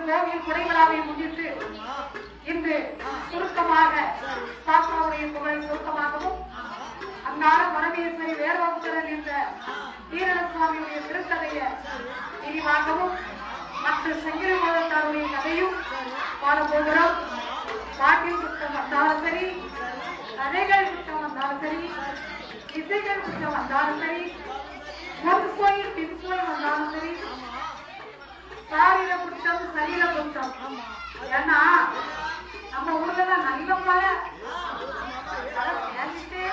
கோவில் குடைவிழாவை முன்னிட்டு இன்று சுருக்கமாக சாஸ்திராவுடைய புகழை சுருக்கமாகவும் அன்னார பரமேஸ்வரி வேர்வகுத்தரன் என்ற வீரண சுவாமியுடைய திருக்கதையை விரிவாகவும் மற்ற சங்கிரி மோதத்தாருடைய கதையும் பாட போகிறோம் பாட்டில் குற்றம் வந்தாலும் சரி கதைகள் குற்றம் வந்தாலும் சரி இசைகள் குற்றம் வந்தாலும் சரி முன்சோய் பின்சோய் வந்தாலும் சரி சாரீர குற்றம் சரீர குற்றம் ஏன்னா நம்ம ஊர்ல தான் நல்ல மழை அதை பேசிட்டே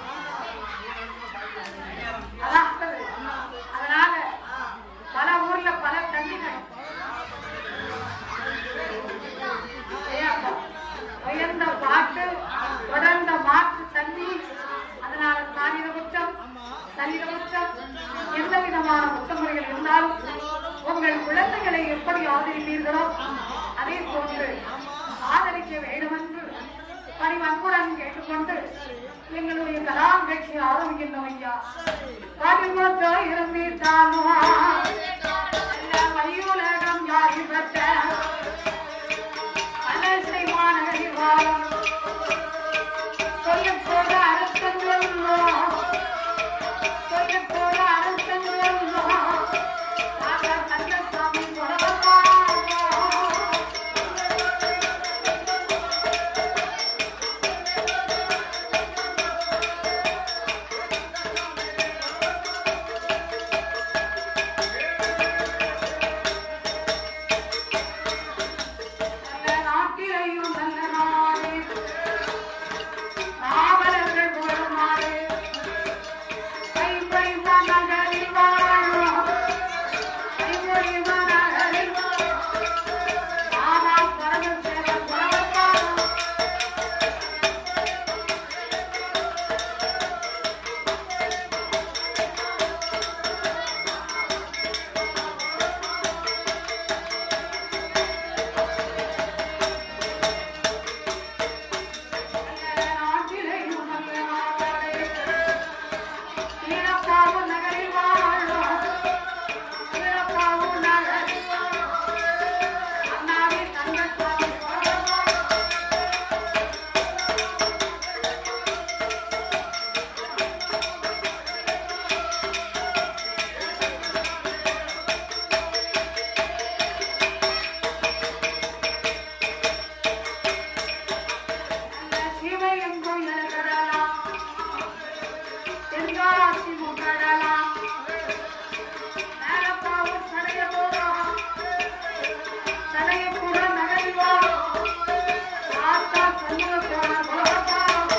அதான் அதனால பல ஊர்ல பல தண்ணிகள் ஏப்பா, உயர்ந்த பாட்டு தொடர்ந்த மாற்று தண்ணி அதனால சாரீர குற்றம் சரீர குற்றம் எந்த விதமான குற்றமுறைகள் இருந்தாலும் உங்கள் குழந்தைகளை எப்படி ஆதரிப்பீர்களோ அதே போன்று ஆதரிக்க வேண்டும் என்று பணிவன்புடன் கேட்டுக்கொண்டு எங்களுடைய கலா நிகழ்ச்சி ஆரம்பிக்கின்றோம் ஐயா பதிமூன்று இருந்திட்டாலும் மையுலகம் யாரி பெற்ற அலசை மாநகரி வாழும் சொல்லப் போற அர்த்தங்கள் சொல்லப் போற அர்த்தங்கள் கந்தசாமி புறவா நல்ல நாட்டிலையும் நல்ல நாடு நாவலர்கள் புகழும் நாடு கைப்பறிந்த நகரில் வாழும் கைப்பறிந்த நகரில் வாழும் மாமா பரமசேவன் புறவத்தாரும் நாட்டிலையும் நல்ல நாடு ஈழப்பாவு நகரில் வாழும் ஈழப்பாவு நகரில் வாழும் அண்ணாவி தங்கசாமி புறவத்தாரும் சிவயங்கும் எனக்கடலாம் தென்காசி முகடலாம் மேலப்பாவூர் சடையபுரம் சடையபுரம் நகரிவாரம் ஆத்தா சண்முகபுரம் புறப்பாரம்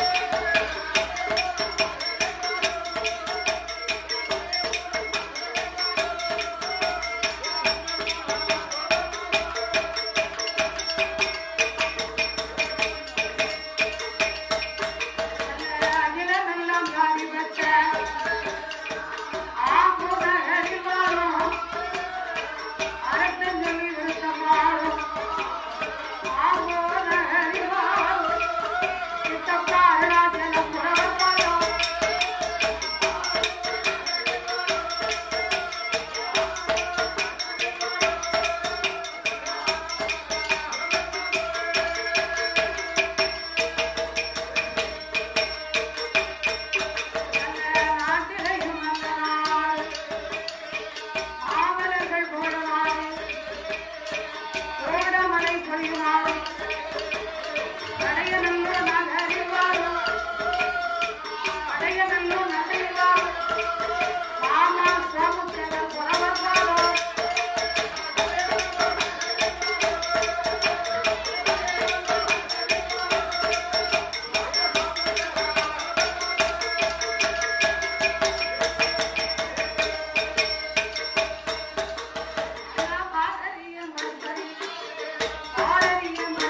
அகிலமெல்லாம் யாழி பெற்ற ஆம்பூர் நகரிவாரம் அரசஞ்சொல்லி விருத்தமாறும் ஆம்பூர் நகரிவாரம் சித்தப்பா அருணாச்சலம் புறவத்தாரம் நாட்டிலையும் நல்ல நாள் ஆவலர்கள் போடுவார் ஓடமலை பொழிவார் அடையநல்லூர் நகரிவார் அடையநல்லூர் நகரிவார் மாமா சோமுத்தவர் புறவத்தாரோ பாரதியம்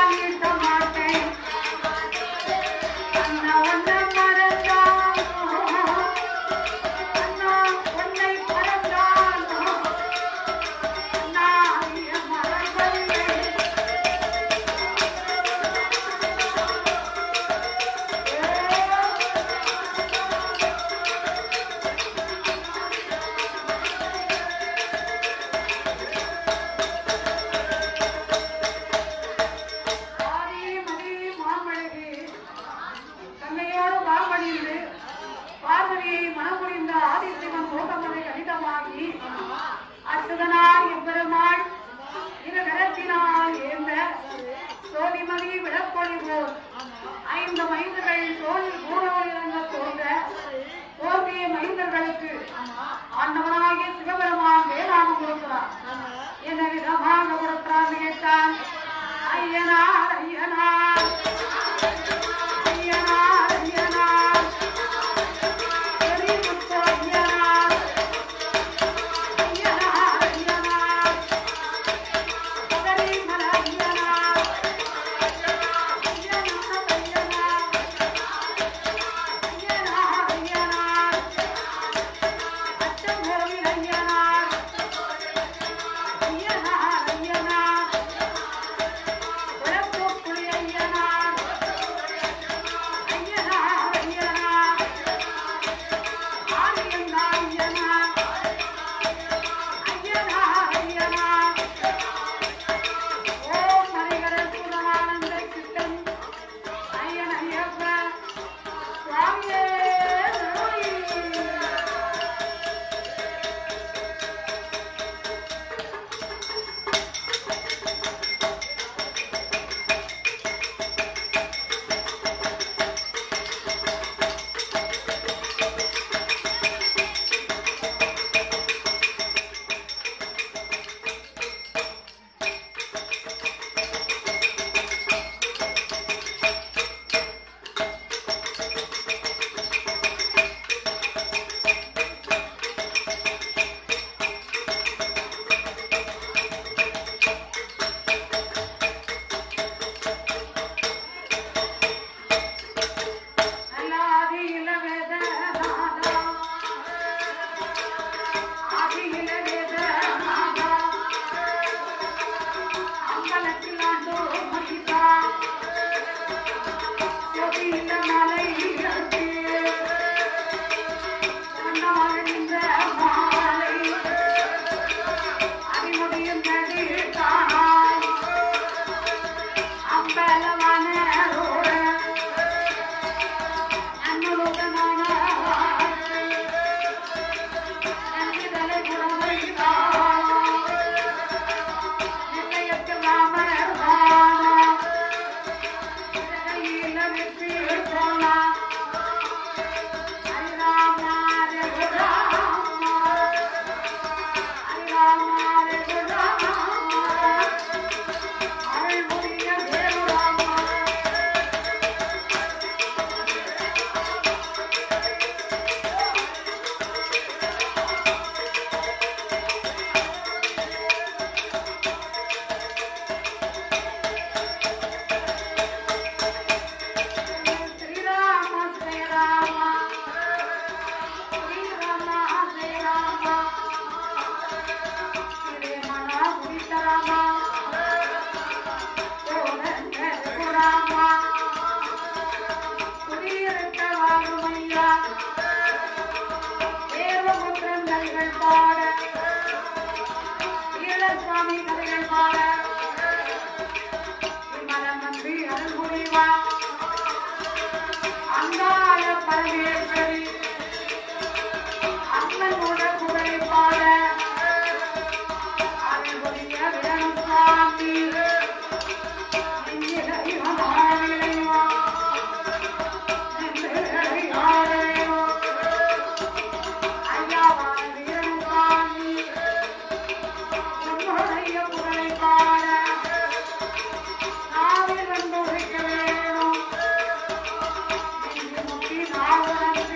நீட்ட மாட்டேன் அண்ணா உன்னை மறந்தானோ அண்ணா உன்னை மறந்தானோ அண்ணா என் மறக்கவில்லை ஆதி மதி மாமழகி தங்கையோடு பாம்படிந்து பார்வதியை மனமுடிந்த ஆதிசிவன் தோட்டமலை கடிதமாகி அச்சுதனார் எம்பெருமாள் இரு கரத்தினால் ஏந்த சோதிமதி விளக்கொளி போல் ஐந்து மைந்தர்கள் தோளில் பூரோல் இறங்க தோன்ற தோன்றிய மைந்தர்களுக்கு ஆண்டவனாகிய சிவபெருமான் வேளாண் கொடுக்கிறார் என்ன விதமாக கொடுக்கிறான்னு கேட்டான் ஐயனார் ஐயனார் ஐயனார் ஐயனார் பெரியமுத்து ஐயனார் ஐயனார் ஐயனார் சபரிமல ஐயனார் ஐயனார் ஐயனார் ஐயனார் ஐயனார் அச்சங்கோவில் ஐயனார் ஐயனார் ஐயனார் விளக்குப்புலி ஐயனார் ஐயனார் ஐயனார் ஆரியங்கா ஐயனார் ஐயனார் ஐயனார் ஓம் ஹரிஹர சுதானந்த சித்தம் ஐயன் ஐயப்ப சுவாமியே சரணம். அல்லாதியில வேதநாதா ஆதியில வேதநாதா அம்பலத்தில் ஆண்டோ மகிதா செவியில மலை இறக்கி சொன்னமகிழ்ந்த மாலை அறிமுடியும் நடி காணாய் அம்பலமான ரோட அன்னலோகமான வார்த்தை, நன்றிதலை புறமை தானம், நிலையத்தில் ராமர் தானம், இசையில வெற்றி கொள்ளலாம். ஹரிராமா ரகுராமா, ஹரிராமா ரகுராமா, அருள்புரிய தேவராமா శ్రీరామ శ్రీరామ శ్రీరామ శ్రీరామ శ్రీరమణ గురితరామ కోరంగరామ குடியிருக்க வாழுமையா தேவபுத்திரன் கதைகள் பாட ஈழசுவாமி கதைகள் பாட விமலன் நம்பி அருள் புரிவா அங்காள பரமேஸ்வரி அம்மனோட புகழை பாட அருள்புரிய விரணம் சுவாமி நெஞ்சிலை மகாநிலைவா நெஞ்சிலை ஆடையோ ஐயாவான விரணம் சுவாமி உன்னுடைய புகழை பாட நாவில் வந்து உரைக்க வேணும் நெஞ்சு முட்டி நாவலந்து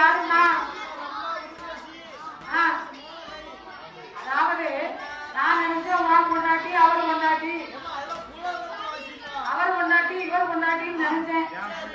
யாருன்னா ஆ, அதாவது நான் நினைச்சேன் உமா பொண்டாட்டி அவர் பொண்டாட்டி அவர் பொண்டாட்டி இவர் பொண்டாட்டின்னு நினைச்சேன்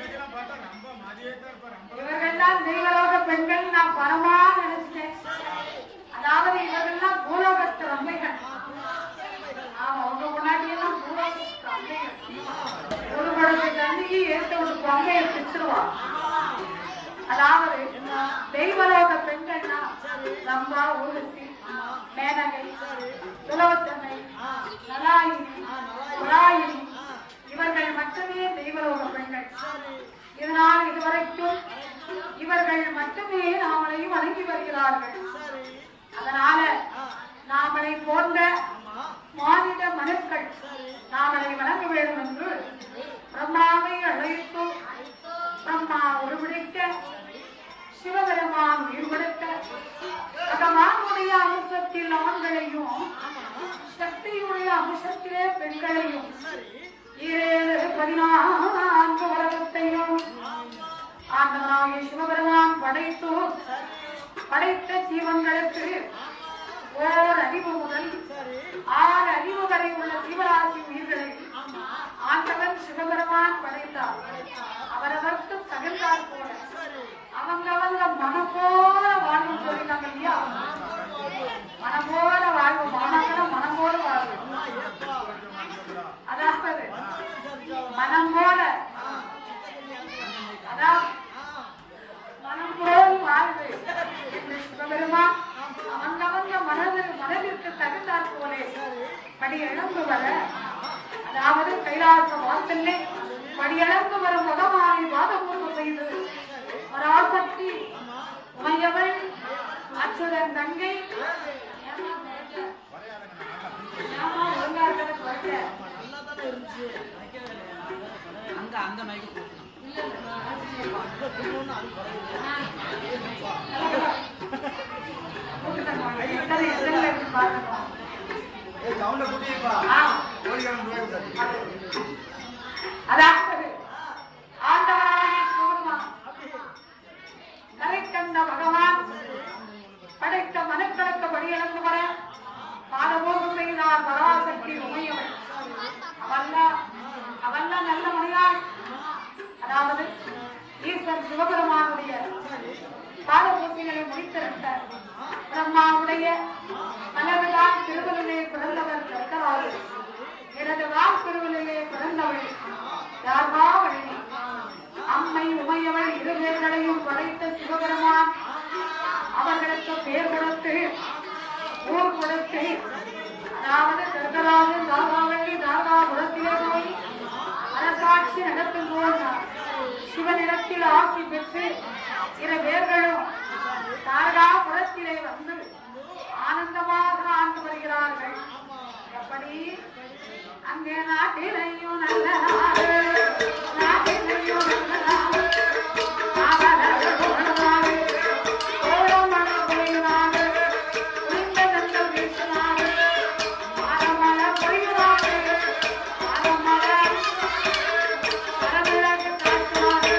இவர்கள்லாம் தெய்வலோக பெண்கள் நான் பரமா நினைச்சிட்டேன் அதாவது இவர்கள்லாம் பூலோகத்து ரம்பைகள் ஆமா உங்க பொண்டாட்டி எல்லாம் பூலோகத்து ரம்பைகள் ஒரு குடத்தை தண்ணிக்கு ஏற்ற ஒரு பொங்கையை பிச்சிருவா அதாவது தெய்வலோக பெண்கள்னா ரம்பா ஊர்வசி மேனகை துலோத்தமை நலாயினி புலாயினி இவர்கள் மட்டுமே தெய்வலோக பெண்கள் இதனால் இதுவரைக்கும் இவர்கள் மட்டுமே நாமளை வணங்கி வருகிறார்கள் அதனால நாமளை போன்ற மானிட மனுக்கள் நாமளை வணங்க வேண்டும் என்று பிரம்மாவை அழைத்து பிரம்மா உருவிடிக்க சிவபெருமான் உயிர்விடுக்க பகவானுடைய அம்சத்தில் ஆண்களையும் சக்தியுடைய அம்சத்திலே பெண்களையும் ஏழு பதினான்கு உலகத்தையும் ஆண்டவனாகிய சிவபெருமான் படைத்து படைத்த ஜீவன்களுக்கு ஓர் அறிவு முதல் ஆறு அறிவு வரை உள்ள ஜீவராசி உயிர்களை ஆண்டவன் சிவபெருமான் படைத்தார் அவரவர்க்கு தகுந்தார் போல அவங்க அவங்க மனம் போல வாழ்வு சொல்லிட்டாங்க இல்லையா மனம் போல வாழ்வு மாணவன மனம் போல வாழ்வு அதாவது மனம் போல அதாவது மனம் போல் வாழ்வு என்று சிவபெருமான் அவங்கவங்க மனது மனதிற்கு தகுந்தாற் போலே படி இழந்து வர அதாவது கைலாச வாசல்லே படி இழந்து வரும் பகவானை வாதபூர்வம் செய்து பராசக்தி உமையவள் அச்சுதன் தங்கை ஏம்மா மேல? ஏம்மா ஒழுங்கா இருக்கிறதுக்கு வரல? அங்க அந்த மைக்கு போட்டு எத்தனை எத்தனை இருக்கு பாருங்க. ஆ. அதாவது ஆண்டவராகிய சிவபெருமான் கரைக்கண்ட பகவான் படைத்த மனுக்களுக்கு வழியிழந்து வர பாதபோகம் செய்தார் பராசக்தி உமையவள் அவல்ல அவல்ல நல்ல மணியாள் அதாவது ஈஸ்வர் சிவபெருமானுடைய பாதபூசைகளை முடித்திருந்த பிரம்மாவுடைய மனதுதான் திருவள்ளிலே பிறந்தவர் கர்த்தராஜு எனது வான் திருவள்ளிலே பிறந்தவள் யார்வா வழி அம்மை உமையவள் இரு பேர்களையும் படைத்த சிவபெருமான் அவர்களுக்கு பேர் கொடுத்து ஊர் கொடுத்து அதாவது கர்த்தராஜு தாகாவள்ளி தாகாபுரத்திலே போய் அரசாட்சி நடத்தும் போது சிவனிடத்தில் ஆசி பெற்று இரு பேர்களும் தாரகாபுரத்திலே வந்து ஆனந்தமாக ஆண்டு வருகிறார்கள் எப்படி அங்கே நாட்டிலையும் நல்ல நாடு நாட்டிலையும் நல்ல நாடு நாவலர்கள் நாடு கோலமழை பொழியுறாடு குளிர்ந்த நெல்கள் வீசுறாடு மரமழை பொழியுறாடு மரமழை மரவிளக்கு காட்டுறாடு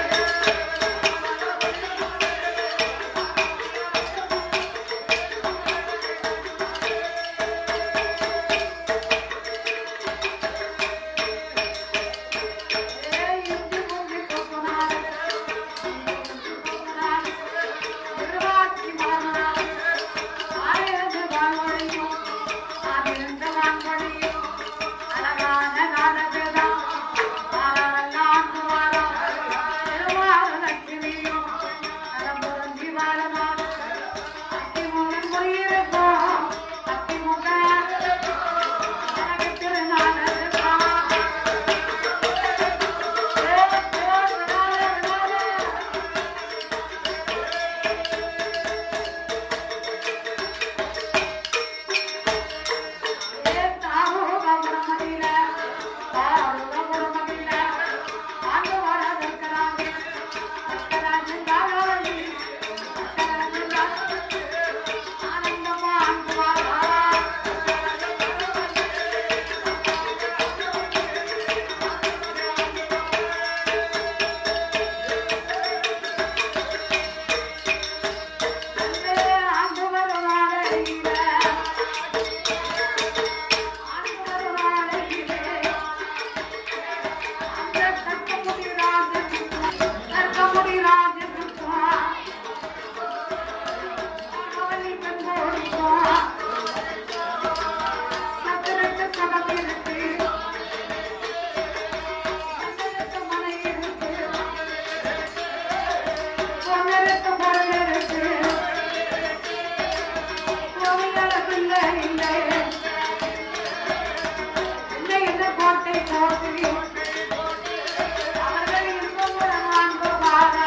அவர்கள் இன்பமுடன் வாழ்ந்துவாரா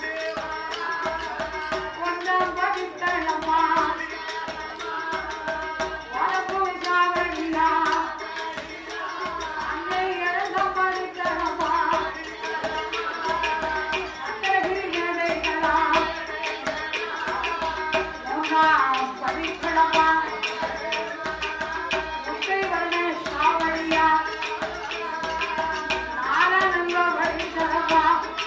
ஒன்றாம் படித்தளமா வளர்ப்பு சாவடியா அன்னை இழந்த படித்தளமா அத்தகையதைகளா மூன்றாம் படித்தளமா முத்தை வர்ண சாவடியா ஆனந்த படித்தளமா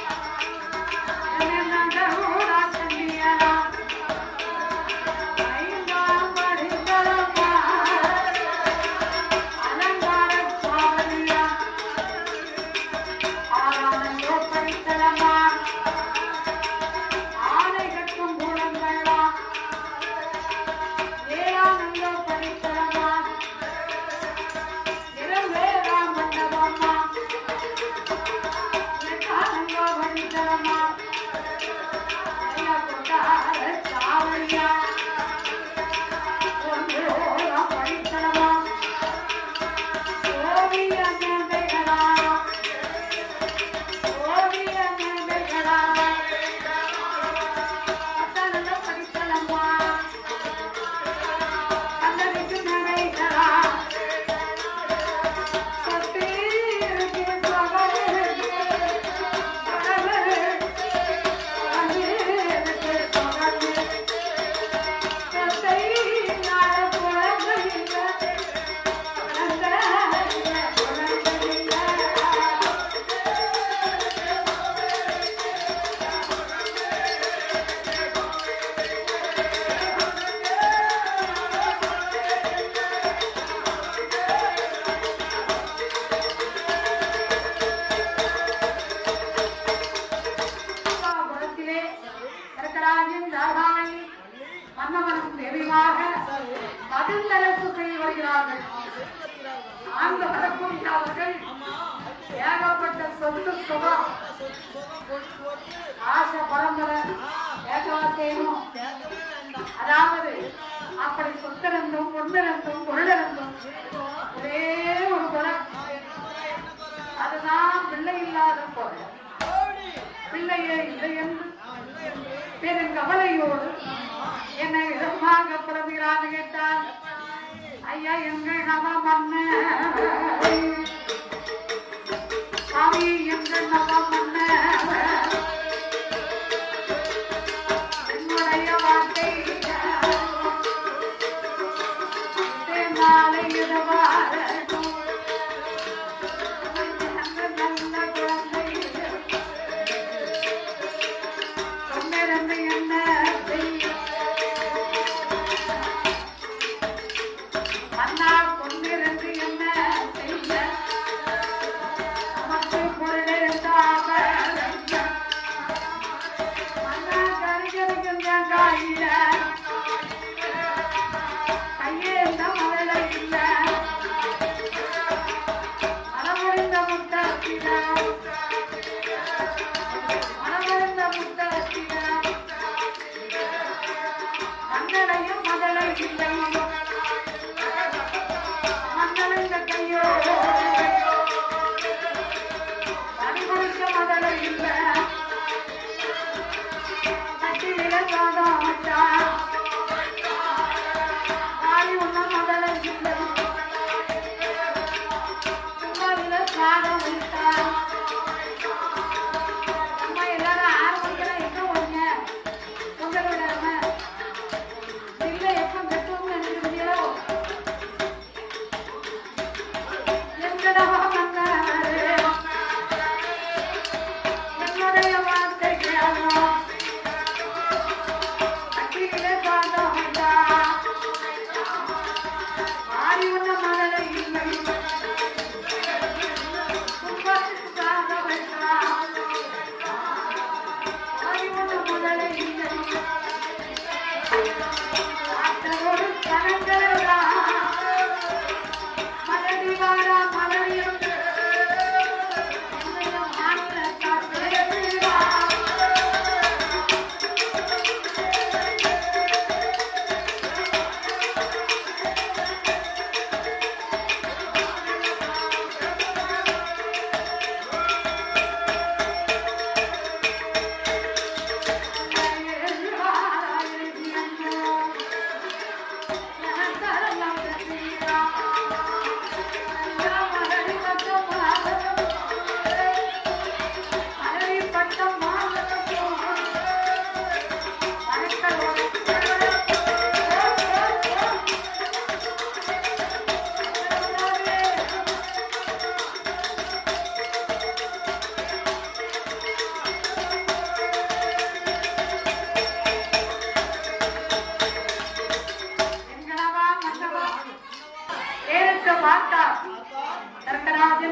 புறத்திலே கரகராஜன் தாராணி மன்னவனும் தேவியுமாக பதிந்தரசு செய்து வருகிறார்கள் ஆண்டு வரக்கூடிய அவர்கள் ஏகப்பட்ட சொத்து சுகம் ஆச பரம்பரை ஏகவா செய்யணும் அதாவது அப்படி சொத்திருந்தும் பொன்னிருந்தும் பொருளிருந்தும் ஒரே ஒரு குணம் அதுதான் பிள்ளை இல்லாத போல பிள்ளையே இல்லை என்று பெருங்கவலையோடு என்னை விதமாக புலம்புகிறான்னு கேட்டால் ஐயா எங்கள் நவ மன்ன சாமி எங்கள் நவ மன்ன என்னுடைய வார்த்தை நாளை இரவாரட்டும் நல்ல குழந்தை பொன்னிறந்து என்ன செய்யும்? அண்ணா பொன்னிறந்து என்ன செய்ய? நமக்கு பொருளிருந்தாம அண்ணா கரிகரிக்கின்ற காயில கையேந்த மழலை இல்ல மனமுடிந்த முத்தத்திடம் மனமுடிந்த முத்தத்திடம் மன்னரையும் மதலை இல்லை மன்னரைந்த கையோ மணிமுடிக்க மதலை இல்லை கட்டிவிட சாதம் வச்சான் ஆடி உண்ண மதலை இல்லை சும்மாவில சாதம் வைத்தான் அம்மா எல்லாரும் ஆறு மணிக்கெல்லாம் எங்க போறீங்க பொங்கல் விடாம இல்ல எப்ப கட்டுவோம்னு நினைக்கிறீங்களோ எங்கடா வந்தாரு என்னுடைய வார்த்தை கேளும் அக்கிலே சாதம் வந்தா ஆடி உண்ண மழலை இல்லை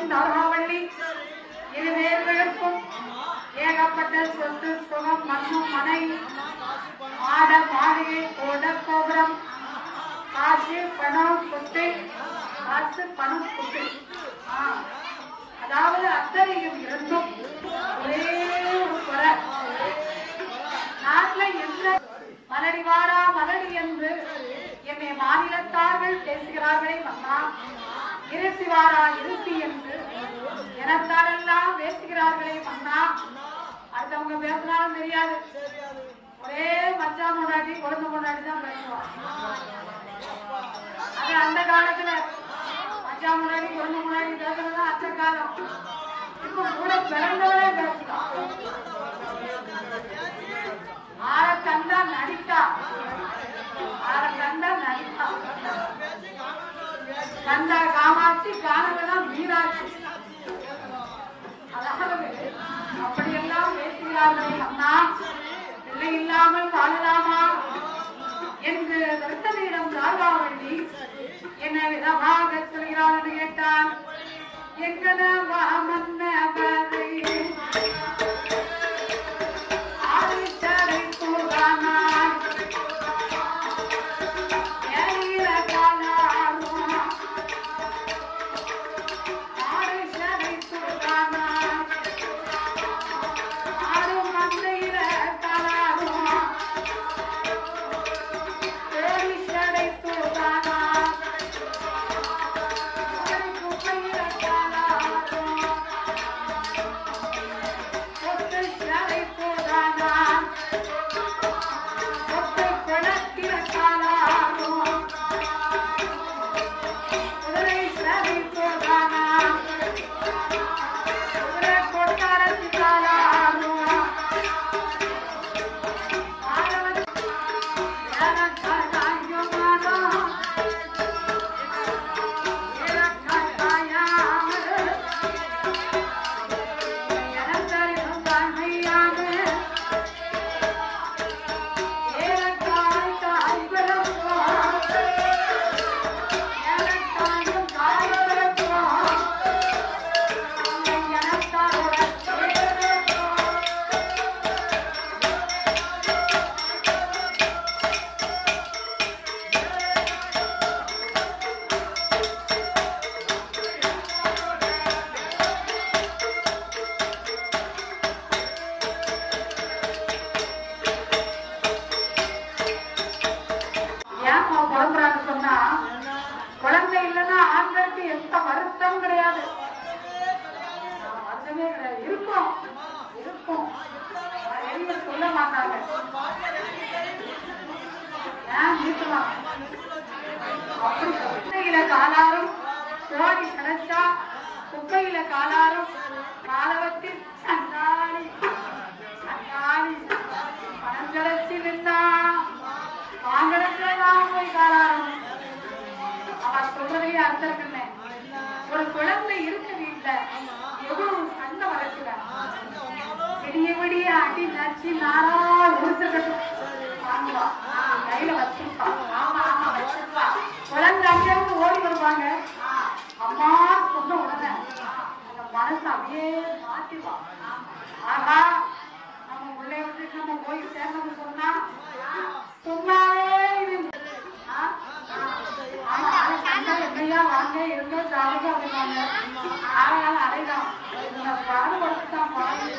இந்த அருகாவள்ளி இரு பேர்களுக்கும் ஏகப்பட்ட சொத்து சுகம் மண்ணும் மனை மாட மாளிகை கோட கோபுரம் காசு பணம் சொத்து காசு பணம் சொத்து ஆ, அதாவது அத்தனையும் இருந்தும் ஒரே ஒரு குறை நாட்டுல எந்த மலடி வாரா மலடி என்று என்னை மாநிலத்தார்கள் பேசுகிறார்களே மன்னா இருசி வாரா இருசி என்று எனத்தாரெல்லாம் பேசுகிறார்களே மன்னா அடுத்தவங்க பேசினாலும் தெரியாது ஒரே மச்சா முன்னாடி குழந்தை முன்னாடி தான் பேசுவான் அது அந்த காலத்துல மச்சா முன்னாடி குழந்தை முன்னாடி பேசுறது அந்த காலம் இப்ப கூட பிறந்தவரே பேசலாம் ஆற கண்டா நடித்தா ஆற கண்டா நடித்தா கண்டா காமாட்சி காணவெல்லாம் மீனாட்சி அதாவது அப்படியெல்லாம் பேசுகிறார்களே அண்ணா பிள்ளை இல்லாமல் வாழலாமா என்று தர்த்தனிடம் ராகாவள்ளி என்ன விதமாக சொல்கிறார் என்று கேட்டான் எங்கன வாமன்னவரை ஆதித்தரை கூறானாய் ஏறிய காலாரோ ஆதித்தரை கூறானாய் ஆடும் மந்தையில காலாரோ ஏறிச்சடை கூறானாய் ஒரு குப்பையில காலாரோ ஒத்து சடை கூறானாய் ஒத்தை குளத்தில காலாரோ குதிரை சடை கூறானாய் குதிரை கொட்டாரத்தி காலாரோ ஆரவன் எனக்காயாயமானோ எனக்காயாமல் எனக்கறிவும் தாழ்மையாக ஏலக்காய் காய்களுக்கோ எனக்காயும் காய்களுக்கோ எனக்காக சேருக்கோ ஏன் புலம்புறான்னு சொன்னா குழந்தை இல்லைன்னா ஆண்களுக்கு எந்த வருத்தம் கிடையாது வருத்தமே கிடையாது இருக்கும் இருக்கும் அதை வெளிய சொல்ல மாட்டாங்க ஏன் வீட்டுலாம் அப்படி குப்பையில காலாரும் கோடி கிடைச்சா குப்பையில காலாரும் காலவத்தில் சண்டாளி சண்டாளி பணம் கிடைச்சி நின்னா வாங்கடத்துலதான் போய் காலாரும் அவன் சொல்றதுலயே அர்த்தம் இருக்குன்னு ஒரு குழந்தை இருக்க வீட்டுல எவ்வளவு சண்டை வளர்க்குற விடிய விடிய அடி நச்சு நாரா உருசக்கட்டு வாங்குவா கையில வச்சிருப்பா ஆமா ஆமா வச்சிருப்பா குழந்தை அங்கிருந்து ஓடி வருவாங்க அம்மா சொன்ன உடனே அந்த மனசு அப்படியே மாத்திவா ஆகா நம்ம உள்ளே விட்டு நம்ம போய் சேர்ந்தோம்னு சொன்னா சும்மாவே இது ஆ? ஆமா, ஆளை கண்டா என்னையா வாங்க இருந்தோ சாவுங்க அப்படிம்பாங்க. ஆளால அலைதான். இவனை பாடுபடுத்திதான் பாடு.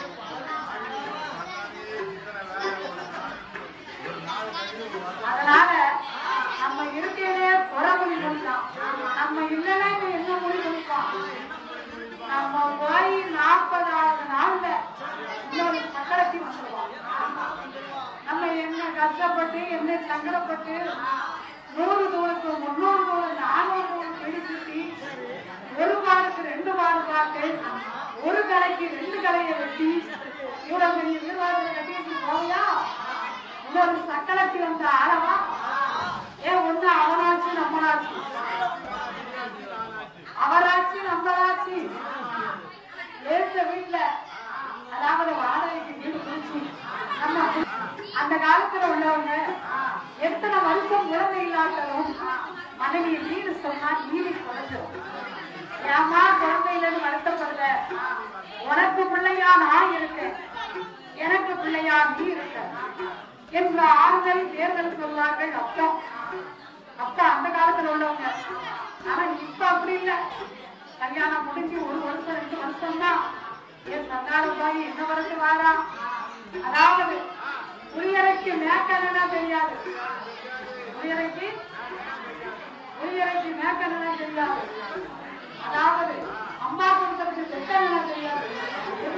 அதனால நம்ம இருக்கையிலே புற மொழி கொடுத்தான் நம்ம இல்லைன்னா இவன் என்ன மொழி கொடுப்பான் நம்ம போய் நாற்பதாவது நாள்ல இன்னொரு சக்கரத்தி வந்துடுவான் நம்ம என்ன கஷ்டப்பட்டு என்ன சங்கடப்பட்டு நூறு தூரத்து முன்னூறு தூரம் நானூறு தூரம் பிடிச்சுட்டி ஒரு வாரத்துக்கு ரெண்டு வாரம் பார்த்து ஒரு கலைக்கு ரெண்டு கலையை வெட்டி இவ்வளவு பெரிய வீரவாதத்தை கட்டி வச்சு போவியா இன்னொரு சக்கரத்தி வந்த ஆளவா ஏன் ஒண்ணு அவனாச்சு நம்மளாச்சு அவராச்சு நம்மளாச்சு ஏத்த வீட்டுல அதாவது வாடகைக்கு வீடு பிடிச்சி நம்ம அந்த காலத்துல உள்ளவங்க எத்தனை வருஷம் குழந்தை இல்லாட்டாலும் மனைவி வீடு சொன்னா நீதி குறைஞ்சிரும் ஏமா குழந்தை இல்லைன்னு வருத்த நான் இருக்கேன் எனக்கு பிள்ளையா நீ இருக்க என்ற ஆறுதல் தேர்தல் சொல்வார்கள் அப்பா அப்பா அந்த காலத்துல உள்ளவங்க ஆனா இப்ப அப்படி இல்ல கல்யாணம் முடிஞ்சு ஒரு வருஷம் ரெண்டு வருஷம் தான் என் சந்தான போய் என்ன வருஷம் வாரா அதாவது புரியறைக்கு மேக்கனா தெரியாது புரியறைக்கு புரியறைக்கு மேக்கனா தெரியாது அதாவது அம்மா கொடுத்ததுக்கு செட்டனா தெரியாது